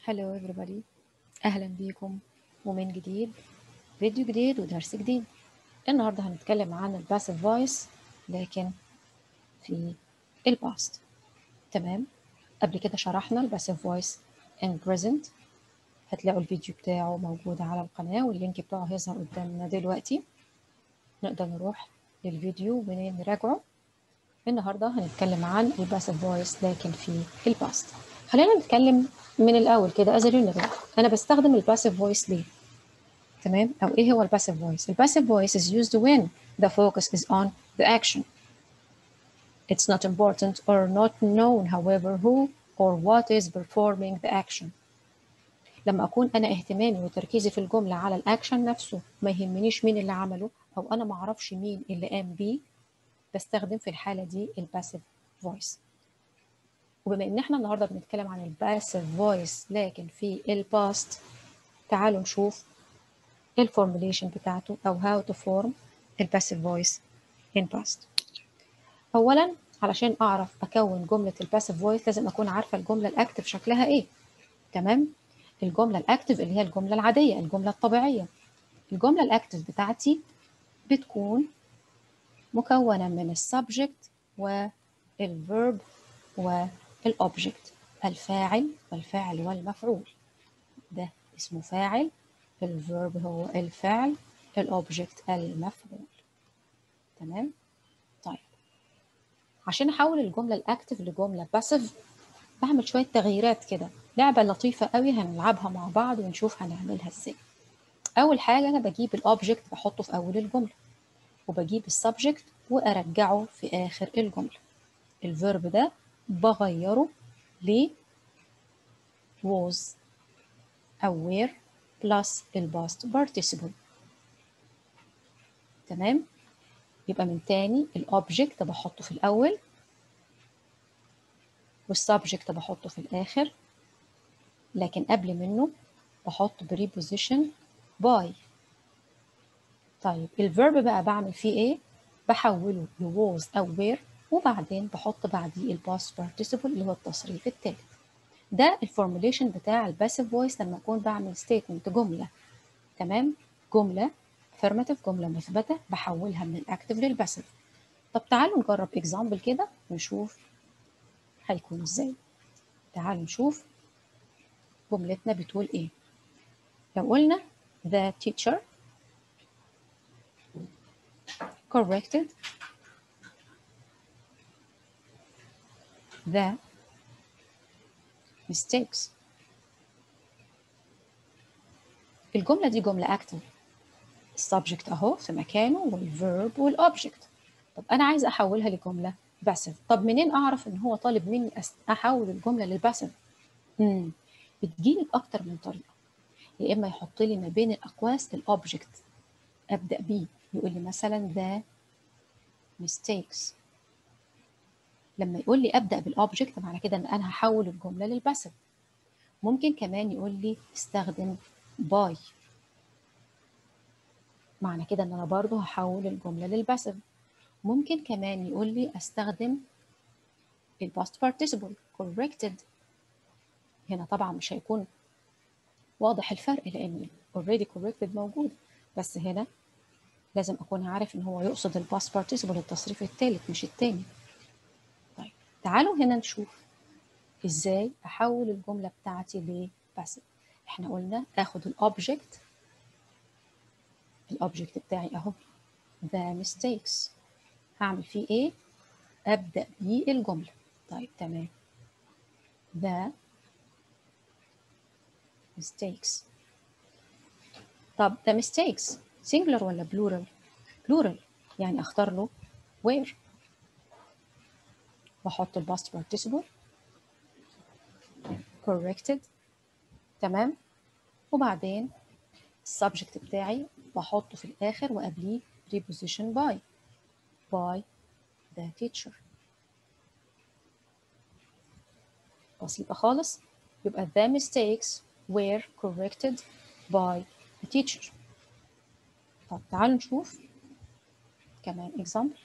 Hello everybody أهلا بيكم ومن جديد فيديو جديد ودرس جديد النهاردة هنتكلم عن الباسيف فويس لكن في الباست تمام قبل كده شرحنا الباسيف فويس in present هتلاقوا الفيديو بتاعه موجود على القناة واللينك بتاعه هيظهر قدامنا دلوقتي نقدر نروح للفيديو ونراجعه النهاردة هنتكلم عن الباسيف فويس لكن في الباست خلينا نتكلم من الأول كده as a general أنا بستخدم الباسيف فويس ليه؟ تمام؟ أو إيه هو الباسيف فويس؟ الباسيف voice is used when the focus is on the action. It's not important or not known however who or what is performing the action. لما أكون أنا اهتمامي وتركيزي في الجملة على الأكشن نفسه ما يهمنيش مين اللي عمله أو أنا معرفش مين اللي قام بيه بستخدم في الحالة دي الباسيف فويس. وبما ان احنا النهارده بنتكلم عن الباسيف فويس لكن في الباست تعالوا نشوف الفورمulation بتاعته او how to form الباسيف فويس in past اولا علشان اعرف اكون جمله الباسيف فويس لازم اكون عارفه الجمله الاكتف شكلها ايه تمام الجمله الاكتف اللي هي الجمله العاديه الجمله الطبيعيه الجمله الاكتف بتاعتي بتكون مكونه من السبجكت والفيرب والأوبجكت الفاعل والفاعل والمفعول ده اسمه فاعل الفيرب هو الفعل الأوبجكت المفعول تمام طيب عشان أحول الجملة الأكتف لجملة باسيف بعمل شوية تغييرات كده لعبة لطيفة قوي هنلعبها مع بعض ونشوف هنعملها ازاي أول حاجة أنا بجيب الأوبجكت بحطه في أول الجملة وبجيب السبجكت وأرجعه في آخر الجملة الفيرب ده بغيره ل was أو were plus الباست participle تمام يبقى من تاني الأوبجكت بحطه في الأول والسبجكت بحطه في الآخر لكن قبل منه بحط preposition by طيب الفيرب بقى بعمل فيه ايه بحوله ل was أو were وبعدين بحط بعديه الباست بارتيسيبل اللي هو التصريف الثالث ده الفورموليشن بتاع الباسيف فويس لما اكون بعمل ستيتمنت جمله تمام جمله affirmative جمله مثبته بحولها من الاكتف للباسيف طب تعالوا نجرب اكزامبل كده ونشوف هيكون ازاي تعالوا نشوف جملتنا بتقول ايه لو قلنا the teacher corrected the mistakes الجملة دي جملة active السبجكت أهو في مكانه والverb والobject طب أنا عايزة أحولها لجملة passive طب منين أعرف إن هو طالب مني أحول الجملة للباسيف؟ امم بتجيلي بأكتر من طريقة يا إما يحط لي ما بين الأقواس الأوبجكت أبدأ بيه يقول لي مثلا the mistakes لما يقول لي ابدا بالاوبجكت معنى كده ان انا هحول الجمله للباسيف ممكن كمان يقول لي استخدم باي معنى كده ان انا برضو هحول الجمله للباسيف ممكن كمان يقول لي استخدم الباست participle corrected هنا طبعا مش هيكون واضح الفرق لان already corrected موجود بس هنا لازم اكون عارف ان هو يقصد الباست participle التصريف الثالث مش الثاني تعالوا هنا نشوف ازاي احول الجمله بتاعتي لباسيف احنا قلنا اخد الاوبجكت الاوبجكت بتاعي اهو the mistakes هعمل فيه ايه ابدا بيه الجمله طيب تمام the mistakes طب the mistakes singular ولا plural plural يعني اختار له where بحط الباست participle corrected تمام وبعدين السبجكت بتاعي بحطه في الآخر وقبليه preposition by by the teacher بسيطة خالص يبقى the mistakes were corrected by the teacher طب تعالوا نشوف كمان example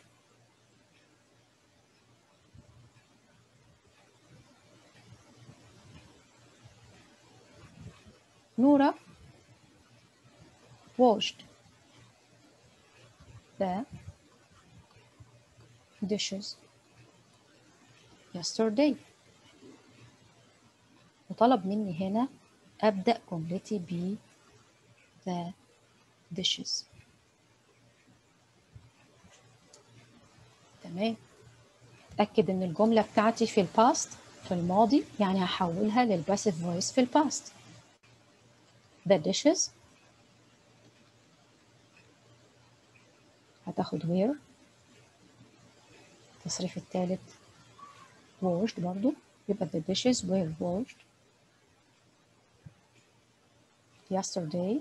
نورا washed the dishes yesterday وطلب مني هنا أبدأ جملتي ب the dishes تمام اتأكد إن الجملة بتاعتي في الباست في الماضي يعني هحولها للباسيف فويس في الباست the dishes هتاخد where التصريف الثالث washed برضو يبقى the dishes were washed yesterday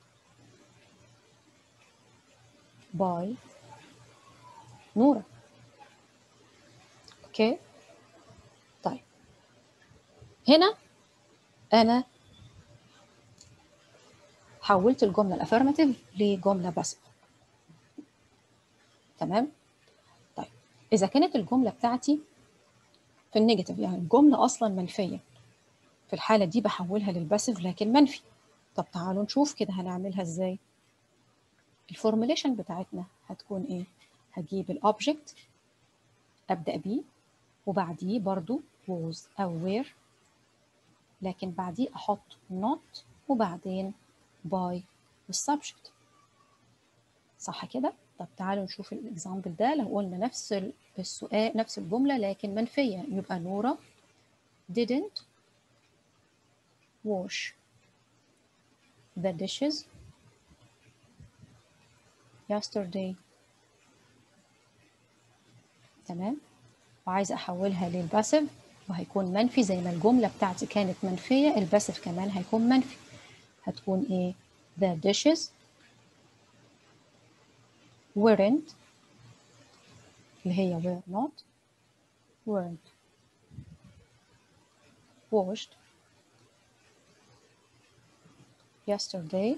by نورة اوكي طيب هنا انا حولت الجملة الافirmative لجملة بس تمام طيب اذا كانت الجملة بتاعتي في النيجاتيف يعني الجملة اصلا منفية في الحالة دي بحولها للباسيف لكن منفي طب تعالوا نشوف كده هنعملها ازاي الفورمulation بتاعتنا هتكون ايه هجيب الاوبجكت ابدا بيه وبعديه برضو was او were لكن بعديه احط not وبعدين by والسبجكت صح كده طب تعالوا نشوف الاكزامبل ده لو قلنا نفس السؤال نفس الجمله لكن منفيه يبقى نورا didn't wash the dishes yesterday تمام وعايزة أحولها للباسيف وهيكون منفي زي ما الجملة بتاعتي كانت منفية الباسيف كمان هيكون منفي هتكون إيه the dishes weren't اللي هي were not weren't washed yesterday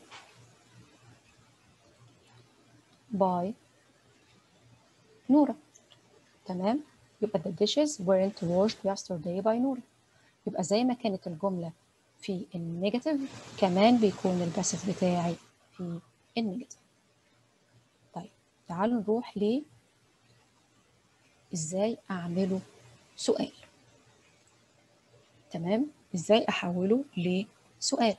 by نورة تمام يبقى the dishes weren't washed yesterday by نورة يبقى زي ما كانت الجملة في النيجاتيف كمان بيكون الباسيف بتاعي في النيجاتيف طيب تعالوا نروح ل ازاي اعمله سؤال تمام ازاي احوله لسؤال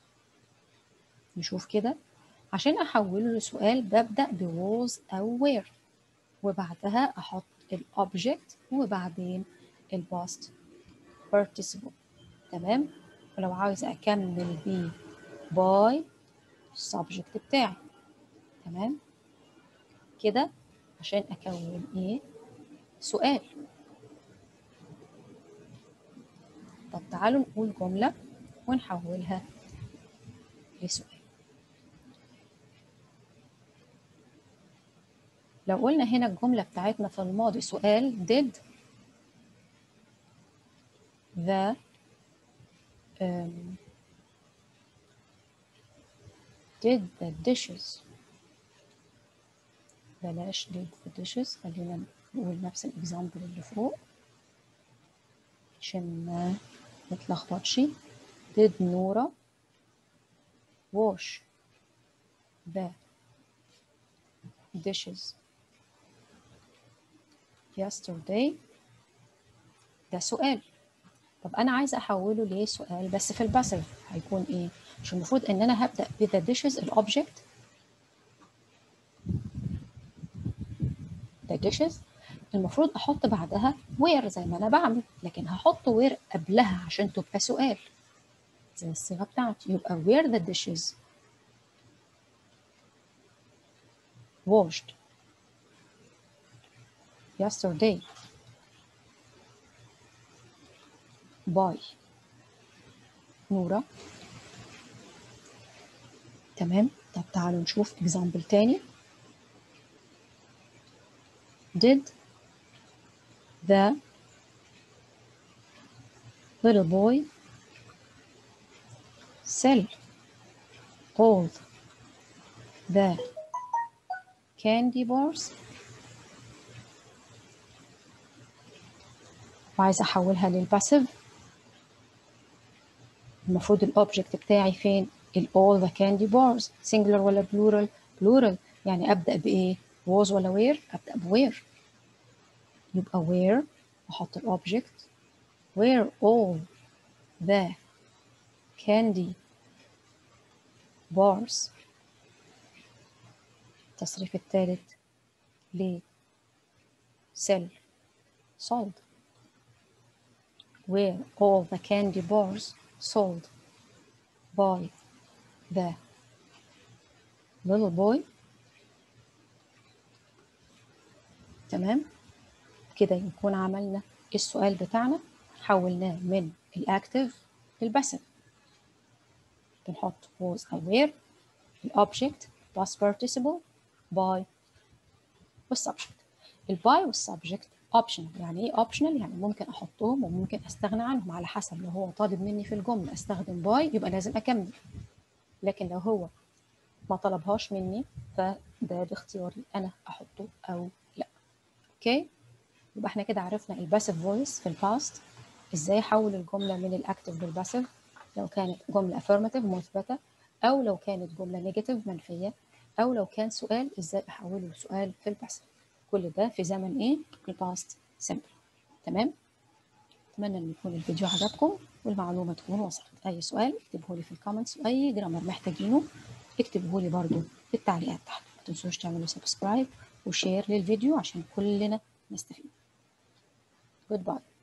نشوف كده عشان احوله لسؤال ببدا بوز او وير وبعدها احط الاوبجكت وبعدين الباست participle تمام ولو عاوزه اكمل ب باي السبجكت بتاعي تمام كده عشان اكون ايه سؤال طب تعالوا نقول جمله ونحولها لسؤال لو قلنا هنا الجملة بتاعتنا في الماضي سؤال did the um, did the dishes بلاش did the dishes خلينا نقول نفس الاكزامبل اللي فوق عشان ما نتلخبطش did نورا wash the dishes yesterday ده سؤال طب انا عايزه احوله لسؤال بس في الباسيف هيكون ايه مش المفروض ان انا هبدا ب the dishes الاوبجكت the dishes المفروض احط بعدها where زي ما انا بعمل لكن هحط where قبلها عشان تبقى سؤال زي الصيغه بتاعتي يبقى where the dishes washed yesterday by نورة تمام طب تعالوا نشوف example تاني did the little boy sell all the candy bars وعايزة أحولها للباسيف المفروض الأوبجكت بتاعي فين ال all the candy bars singular ولا plural plural يعني أبدأ بإيه was ولا where أبدأ ب where يبقى where أحط ال object where all the candy bars التصريف الثالث ل sell sold where all the candy bars sold by the little boy تمام كده يكون عملنا السؤال بتاعنا حولناه من الأكتف للباسف بنحط was aware الأوبجكت past participle by والسبجكت الباي والسبجكت optional يعني ايه optional يعني ممكن احطهم وممكن استغنى عنهم على حسب لو هو طالب مني في الجمله استخدم باي يبقى لازم اكمل لكن لو هو ما طلبهاش مني فده باختياري انا احطه او لا اوكي يبقى احنا كده عرفنا الباسيف فويس في الباست ازاي احول الجمله من الاكتف للباسيف لو كانت جمله affirmative مثبته او لو كانت جمله نيجاتيف منفيه او لو كان سؤال ازاي احوله لسؤال في الباسيف كل ده في زمن ايه الباست سيمبل تمام اتمنى ان يكون الفيديو عجبكم والمعلومه تكون وصلت اي سؤال اكتبه لي في الكومنتس واي جرامر محتاجينه اكتبه لي برده في التعليقات تحت ما تنسوش تعملوا سبسكرايب وشير للفيديو عشان كلنا نستفيد جود باي